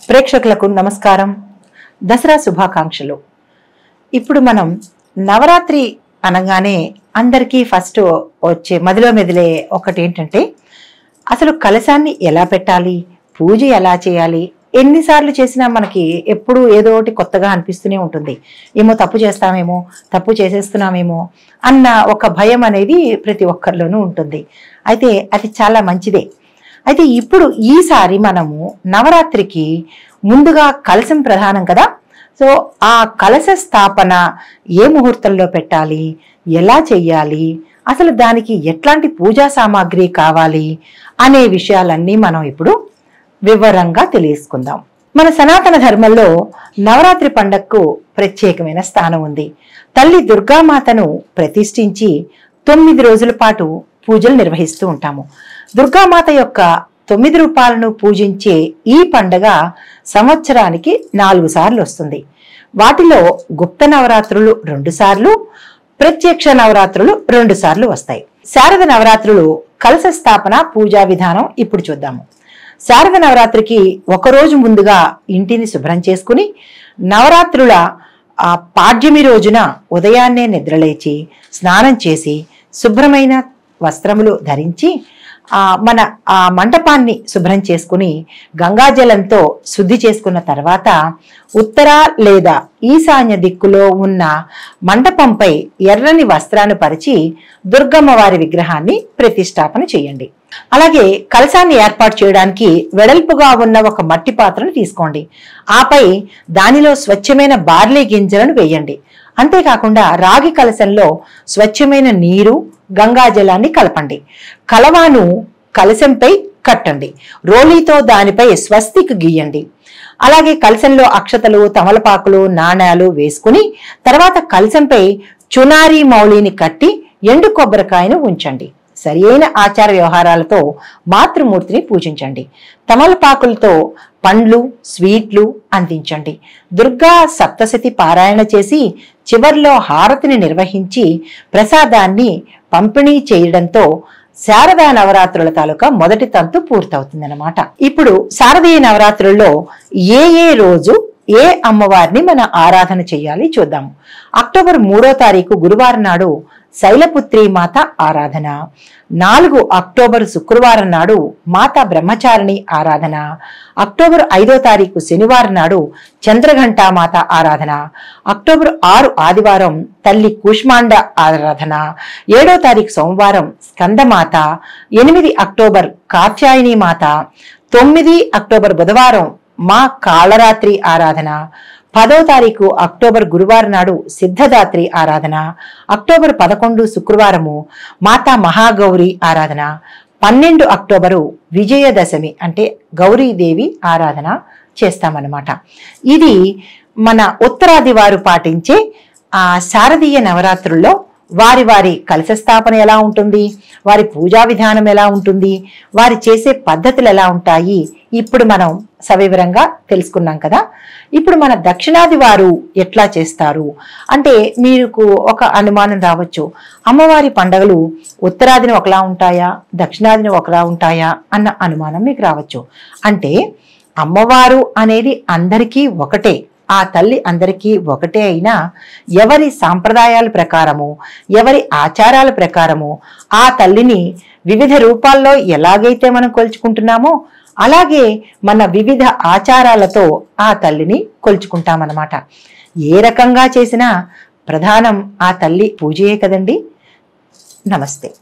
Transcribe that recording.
ప్రేక్షకులకు నమస్కారం దసరా శుభాకాంక్షలు ఇప్పుడు మనం నవరాత్రి అనగానే అందరికీ ఫస్ట్ వచ్చే మదిలో మెదిలే ఒకటి ఏంటంటే అసలు కలశాన్ని ఎలా పెట్టాలి పూజ ఎలా చేయాలి ఎన్నిసార్లు చేసినా మనకి ఎప్పుడు ఏదో ఒకటి కొత్తగా అనిపిస్తూనే ఉంటుంది ఏమో తప్పు చేస్తామేమో తప్పు చేసేస్తున్నామేమో అన్న ఒక భయం అనేది ప్రతి ఒక్కరిలోనూ ఉంటుంది అయితే అది చాలా మంచిదే అయితే ఇప్పుడు ఈసారి మనము నవరాత్రికి ముందుగా కలశం ప్రధానం కదా సో ఆ కలశ స్థాపన ఏ ముహూర్తంలో పెట్టాలి ఎలా చెయ్యాలి అసలు దానికి ఎట్లాంటి పూజా సామాగ్రి కావాలి అనే విషయాలన్నీ మనం ఇప్పుడు వివరంగా తెలియసుకుందాం మన సనాతన ధర్మంలో నవరాత్రి పండగకు ప్రత్యేకమైన స్థానం ఉంది తల్లి దుర్గామాతను ప్రతిష్ఠించి తొమ్మిది రోజుల పాటు పూజలు నిర్వహిస్తూ ఉంటాము దుర్గామాత యొక్క తొమ్మిది రూపాలను పూజించే ఈ పండగ సంవత్సరానికి నాలుగు సార్లు వస్తుంది వాటిలో గుప్త నవరాత్రులు రెండు సార్లు ప్రత్యక్ష నవరాత్రులు రెండు సార్లు వస్తాయి శారద నవరాత్రులు కలశ స్థాపన పూజా విధానం ఇప్పుడు చూద్దాము శారద నవరాత్రికి ఒక రోజు ముందుగా ఇంటిని శుభ్రం చేసుకుని నవరాత్రుల ఆ పాడ్యమి రోజున ఉదయాన్నే నిద్రలేచి స్నానం చేసి శుభ్రమైన వస్త్రములు ధరించి ఆ మన ఆ మండపాన్ని శుభ్రం చేసుకుని గంగాజలంతో శుద్ధి చేసుకున్న తర్వాత ఉత్తర లేదా ఈశాన్య దిక్కులో ఉన్న మండపంపై ఎర్రని వస్త్రాన్ని పరిచి దుర్గమ్మ వారి విగ్రహాన్ని ప్రతిష్టాపన చేయండి అలాగే కలశాన్ని ఏర్పాటు చేయడానికి వెడల్పుగా ఉన్న ఒక మట్టి పాత్రను తీసుకోండి ఆపై దానిలో స్వచ్ఛమైన బార్లీ గింజలను వేయండి అంతేకాకుండా రాగి కలశంలో స్వచ్ఛమైన నీరు గంగా జలాన్ని కలపండి కలవాను కలశంపై కట్టండి రోలీతో దానిపై స్వస్తిక్ గీయండి అలాగే కలశంలో అక్షతలు తమలపాకులు నాణాలు వేసుకుని తర్వాత కలశంపై చునారి మౌళిని కట్టి ఎండు కొబ్బరికాయను ఉంచండి సరి అయిన ఆచార వ్యవహారాలతో మాతృమూర్తిని పూజించండి తమలపాకులతో పండ్లు స్వీట్లు అందించండి దుర్గా సప్తశతి పారాయణ చేసి చివర్లో హారతిని నిర్వహించి ప్రసాదాన్ని పంపిణీ చేయడంతో శారదా నవరాత్రుల తాలూకా మొదటి తంతు పూర్తవుతుందన్నమాట ఇప్పుడు శారదీయ నవరాత్రుల్లో ఏ ఏ రోజు ఏ అమ్మవారిని మన ఆరాధన చేయాలి చూద్దాం అక్టోబర్ మూడో తారీఖు గురువారం నాడు శైలపుత్రి మాత ఆరాధన నాలుగు అక్టోబర్ శుక్రవారం నాడు మాత బ్రహ్మచారిణి ఆరాధన అక్టోబర్ ఐదో తారీఖు శనివారం నాడు చంద్రఘంటా మాత ఆరాధన అక్టోబర్ ఆరు ఆదివారం తల్లి కూష్మాండ ఆరాధన ఏడో తారీఖు సోమవారం స్కందమాత ఎనిమిది అక్టోబర్ కాత్యాయని మాత తొమ్మిది అక్టోబర్ బుధవారం మా కాళరాత్రి ఆరాధన పదో తారీఖు అక్టోబర్ గురువారం నాడు సిద్ధదాత్రి ఆరాధన అక్టోబర్ పదకొండు శుక్రవారము మాతా మహాగౌరి ఆరాధన పన్నెండు అక్టోబరు విజయదశమి అంటే గౌరీదేవి ఆరాధన చేస్తామన్నమాట ఇది మన ఉత్తరాది వారు పాటించే ఆ శారదీయ నవరాత్రుల్లో వారి వారి కలశ స్థాపన ఎలా ఉంటుంది వారి పూజా విధానం ఎలా ఉంటుంది వారి చేసే పద్ధతులు ఎలా ఉంటాయి ఇప్పుడు మనం సవివరంగా తెలుసుకున్నాం కదా ఇప్పుడు మన దక్షిణాది వారు ఎట్లా చేస్తారు అంటే మీకు ఒక అనుమానం రావచ్చు అమ్మవారి పండగలు ఉత్తరాదిని ఒకలా ఉంటాయా దక్షిణాదిని ఒకలా ఉంటాయా అన్న అనుమానం మీకు రావచ్చు అంటే అమ్మవారు అనేది అందరికీ ఒకటే ఆ తల్లి అందరికీ ఒకటే అయినా ఎవరి సాంప్రదాయాల ప్రకారము ఎవరి ఆచారాల ప్రకారము ఆ తల్లిని వివిధ రూపాల్లో ఎలాగైతే మనం కొలుచుకుంటున్నామో అలాగే మన వివిధ ఆచారాలతో ఆ తల్లిని కొలుచుకుంటామన్నమాట ఏ రకంగా చేసినా ప్రధానం ఆ తల్లి పూజయే కదండి నమస్తే